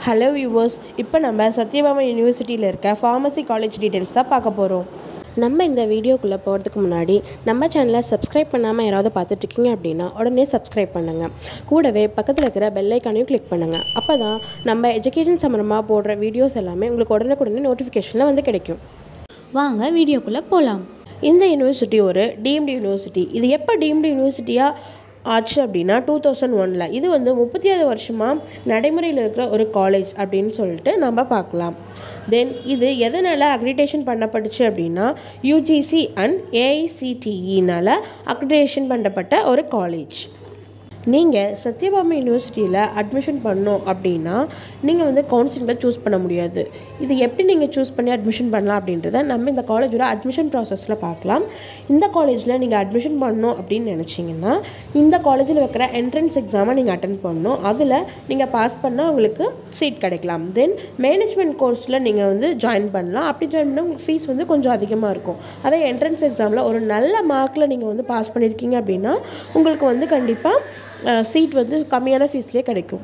hello viewers இப்போ நம்ம சத்யபாமா யூனிவர்சிட்டியில் இருக்க ஃபார்மசி காலேஜ் டீட்டெயில்ஸ் தான் பார்க்க போகிறோம் நம்ம இந்த வீடியோக்குள்ளே போகிறதுக்கு முன்னாடி நம்ம சேனலை சப்ஸ்கிரைப் பண்ணாமல் யாராவது பார்த்துட்ருக்கீங்க அப்படின்னா உடனே சப்ஸ்கிரைப் பண்ணுங்கள் கூடவே பக்கத்தில் இருக்கிற பெல் ஐக்கானையும் கிளிக் பண்ணுங்கள் அப்போ தான் நம்ம எஜுகேஷன் சம்மந்தமாக போடுற வீடியோஸ் எல்லாமே உங்களுக்கு உடனுக்குடனே நோட்டிஃபிகேஷனில் வந்து கிடைக்கும் வாங்க வீடியோக்குள்ளே போகலாம் இந்த யூனிவர்சிட்டி ஒரு டீம்டு யூனிவர்சிட்டி இது எப்போ டீம்டு யூனிவர்சிட்டியாக ஆச்சு அப்படின்னா டூ தௌசண்ட் ஒனில் இது வந்து முப்பத்தி ஏழு வருஷமாக நடைமுறையில் இருக்கிற ஒரு காலேஜ் அப்படின்னு சொல்லிட்டு நம்ம பார்க்கலாம் தென் இது எதனால் அக்ரிடேஷன் பண்ணப்பட்டுச்சு அப்படின்னா யூஜிசி அண்ட் ஏஐசிடிஇனால் அக்ரிடேஷன் பண்ணப்பட்ட ஒரு காலேஜ் நீங்கள் சத்யபாமா யூனிவர்சிட்டியில் அட்மிஷன் பண்ணோம் அப்படின்னா நீங்கள் வந்து கவுன்சிலிங்கில் சூஸ் பண்ண முடியாது இது எப்படி நீங்கள் சூஸ் பண்ணி அட்மிஷன் பண்ணலாம் அப்படின்றத நம்ம இந்த காலேஜோட அட்மிஷன் ப்ராசஸில் பார்க்கலாம் இந்த காலேஜில் நீங்கள் அட்மிஷன் பண்ணணும் அப்படின்னு நினச்சிங்கன்னா இந்த காலேஜில் வைக்கிற என்ட்ரன்ஸ் எக்ஸாமை நீங்கள் அட்டன் பண்ணணும் அதில் நீங்கள் பாஸ் பண்ணால் உங்களுக்கு சீட் கிடைக்கலாம் தென் மேனேஜ்மெண்ட் கோர்ஸில் நீங்கள் வந்து ஜாயின் பண்ணலாம் அப்படி ஜாயின் பண்ணால் உங்களுக்கு ஃபீஸ் வந்து கொஞ்சம் அதிகமாக இருக்கும் அதே என்ட்ரன்ஸ் எக்ஸாமில் ஒரு நல்ல மார்க்கில் நீங்கள் வந்து பாஸ் பண்ணியிருக்கீங்க அப்படின்னா உங்களுக்கு வந்து கண்டிப்பாக சீட் வந்து கம்மியான ஃபீஸ்லேயே கிடைக்கும்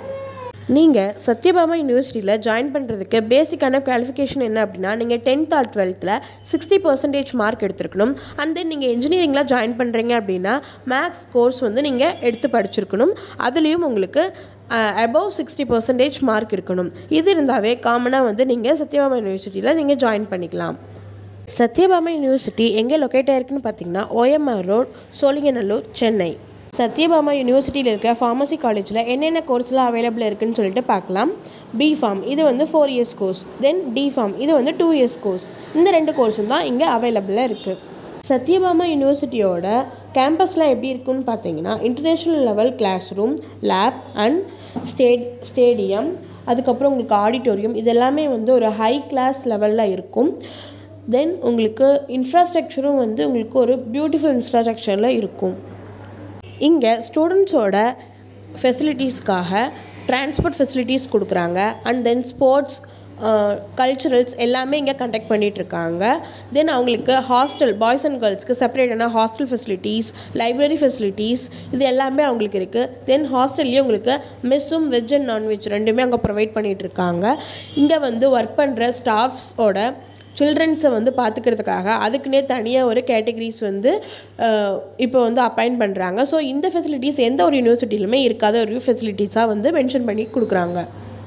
நீங்கள் சத்யபாமா யூனிவர்சிட்டியில் ஜாயின் பண்ணுறதுக்கு பேசிக்கான குவாலிஃபிகேஷன் என்ன அப்படின்னா நீங்கள் டென்த் ஆர் டுவெல்த்தில் சிக்ஸ்டி பர்சன்டேஜ் மார்க் எடுத்திருக்கணும் அண்ட் தென் நீங்கள் இன்ஜினியரிங்கில் ஜாயின் பண்ணுறீங்க அப்படின்னா மேக்ஸ் கோர்ஸ் வந்து நீங்கள் எடுத்து படிச்சிருக்கணும் அதுலேயும் உங்களுக்கு அபவ் சிக்ஸ்டி பர்சன்டேஜ் மார்க் இருக்கணும் இது இருந்தாவே காமனாக வந்து நீங்கள் சத்யபாமா யூனிவர்சிட்டியில் நீங்கள் ஜாயின் பண்ணிக்கலாம் சத்யபாமா யூனிவர்சிட்டி எங்கே லொக்கேட் ஆயிருக்குன்னு பார்த்தீங்கன்னா ஓஎம்ஆர் ரோட் சோழிங்கநல்லூர் சென்னை சத்யபாமா யூனிவர்சிட்டியில் இருக்க ஃபார்மசி காலேஜில் என்னென்ன கோர்ஸ்லாம் அவைலபிள் இருக்குன்னு சொல்லிட்டு பார்க்கலாம் பி ஃபார்ம் இது வந்து four years course then D pharm இது வந்து டூ இயர்ஸ் கோர்ஸ் இந்த ரெண்டு கோர்ஸும் தான் இங்கே அவைலபிளாக இருக்குது சத்யபாமா யூனிவர்சிட்டியோட கேம்பஸ்லாம் எப்படி இருக்குன்னு பார்த்தீங்கன்னா international level classroom lab and state stadium அதுக்கப்புறம் உங்களுக்கு ஆடிட்டோரியம் இது எல்லாமே வந்து ஒரு ஹை கிளாஸ் லெவலில் இருக்கும் தென் உங்களுக்கு இன்ஃப்ராஸ்ட்ரக்சரும் வந்து உங்களுக்கு ஒரு பியூட்டிஃபுல் இன்ஃப்ராஸ்ட்ரக்சரில் இருக்கும் இங்கே ஸ்டூடெண்ட்ஸோட ஃபெசிலிட்டிஸ்க்காக டிரான்ஸ்போர்ட் ஃபெசிலிட்டிஸ் கொடுக்குறாங்க அண்ட் தென் ஸ்போர்ட்ஸ் கல்ச்சுரல்ஸ் எல்லாமே இங்கே கண்டக்ட் பண்ணிகிட்ருக்காங்க தென் அவங்களுக்கு ஹாஸ்டல் பாய்ஸ் அண்ட் கேர்ள்ஸ்க்கு செப்பரேட்டான ஹாஸ்டல் ஃபெசிலிட்டிஸ் லைப்ரரி ஃபெசிலிட்டிஸ் இது எல்லாமே அவங்களுக்கு இருக்குது தென் ஹாஸ்டல்லையும் உங்களுக்கு மெஸ்ஸும் வெஜ் அண்ட் நான்வெஜ் ரெண்டுமே அங்கே ப்ரொவைட் பண்ணிகிட்ருக்காங்க இங்கே வந்து ஒர்க் பண்ணுற ஸ்டாஃப்ஸோட சில்ட்ரன்ஸை வந்து பார்த்துக்கிறதுக்காக அதுக்குன்னே தனியாக ஒரு கேட்டகரிஸ் வந்து இப்போ வந்து அப்பாயிண்ட் பண்ணுறாங்க ஸோ இந்த ஃபெசிலிட்டிஸ் எந்த ஒரு யூனிவர்சிட்டியிலுமே இருக்காத ஒரு ஃபெசிலிட்டிஸாக வந்து மென்ஷன் பண்ணி கொடுக்குறாங்க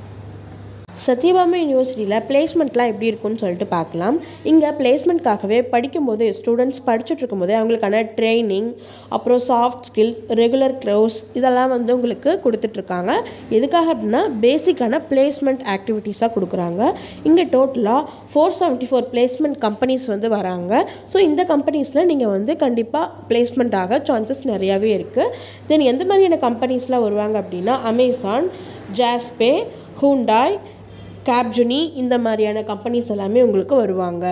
சத்யபாமா யூனிவர்சிட்டியில் பிளேஸ்மெண்ட்லாம் எப்படி இருக்குன்னு சொல்லிட்டு பார்க்கலாம் இங்கே பிளேஸ்மெண்ட்காகவே படிக்கும்போது ஸ்டூடெண்ட்ஸ் படிச்சுட்டு இருக்கும்போதே அவங்களுக்கான ட்ரைனிங் அப்புறம் சாஃப்ட் ஸ்கில்ஸ் ரெகுலர் க்ளோஸ் இதெல்லாம் வந்து உங்களுக்கு கொடுத்துட்ருக்காங்க எதுக்காக அப்படின்னா பேசிக்கான பிளேஸ்மெண்ட் ஆக்டிவிட்டீஸாக கொடுக்குறாங்க இங்கே டோட்டலாக four seventy four placement companies வந்து வராங்க ஸோ இந்த கம்பெனிஸில் நீங்கள் வந்து கண்டிப்பாக பிளேஸ்மெண்ட் ஆக சான்சஸ் நிறையாவே இருக்குது தென் எந்த மாதிரியான கம்பெனிஸ்லாம் வருவாங்க அப்படின்னா அமேசான் ஜாஸ்பே ஹூண்டாய் கேப்ஜுனி இந்த மாதிரியான கம்பெனிஸ் எல்லாமே உங்களுக்கு வருவாங்க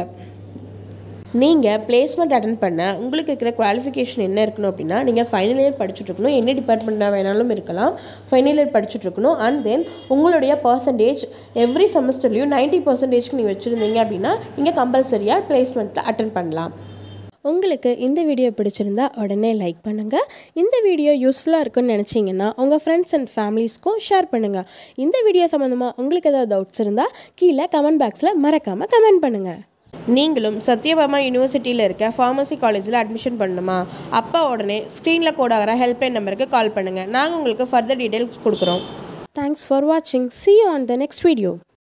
நீங்கள் பிளேஸ்மெண்ட் அட்டன் பண்ண உங்களுக்கு இருக்கிற குவாலிஃபிகேஷன் என்ன இருக்கணும் அப்படின்னா நீங்கள் ஃபைனல் இயர் படிச்சுட்ருக்கணும் என்ன டிபார்ட்மெண்ட்டாக வேணாலும் இருக்கலாம் ஃபைனல் இயர் படிச்சுட்ருக்கணும் அண்ட் தென் உங்களுடைய பர்சன்டேஜ் எவ்ரி செமஸ்டர்லேயும் நைன்ட்டி பர்சன்டேஜ்க்கு நீங்கள் வச்சுருந்தீங்க அப்படின்னா இங்கே கம்பல்சரியாக பிளேஸ்மெண்ட்டில் அட்டன் பண்ணலாம் உங்களுக்கு இந்த வீடியோ பிடிச்சிருந்தா உடனே லைக் பண்ணுங்கள் இந்த வீடியோ யூஸ்ஃபுல்லாக இருக்குன்னு நினச்சிங்கன்னா உங்கள் ஃப்ரெண்ட்ஸ் அண்ட் ஃபேமிலிஸ்க்கும் ஷேர் பண்ணுங்கள் இந்த வீடியோ சம்மந்தமாக உங்களுக்கு ஏதாவது டவுட்ஸ் இருந்தால் கீழே கமெண்ட் பாக்ஸில் மறக்காமல் கமெண்ட் பண்ணுங்கள் நீங்களும் சத்யபாமா யூனிவர்சிட்டியில் இருக்க ஃபார்மசி காலேஜில் அட்மிஷன் பண்ணணுமா அப்போ உடனே ஸ்க்ரீனில் கோடாகிற ஹெல்ப்லைன் நம்பருக்கு கால் பண்ணுங்கள் நாங்கள் உங்களுக்கு ஃபர்தர் டீட்டெயில்ஸ் கொடுக்குறோம் தேங்க்ஸ் ஃபார் வாட்சிங் see you on the next video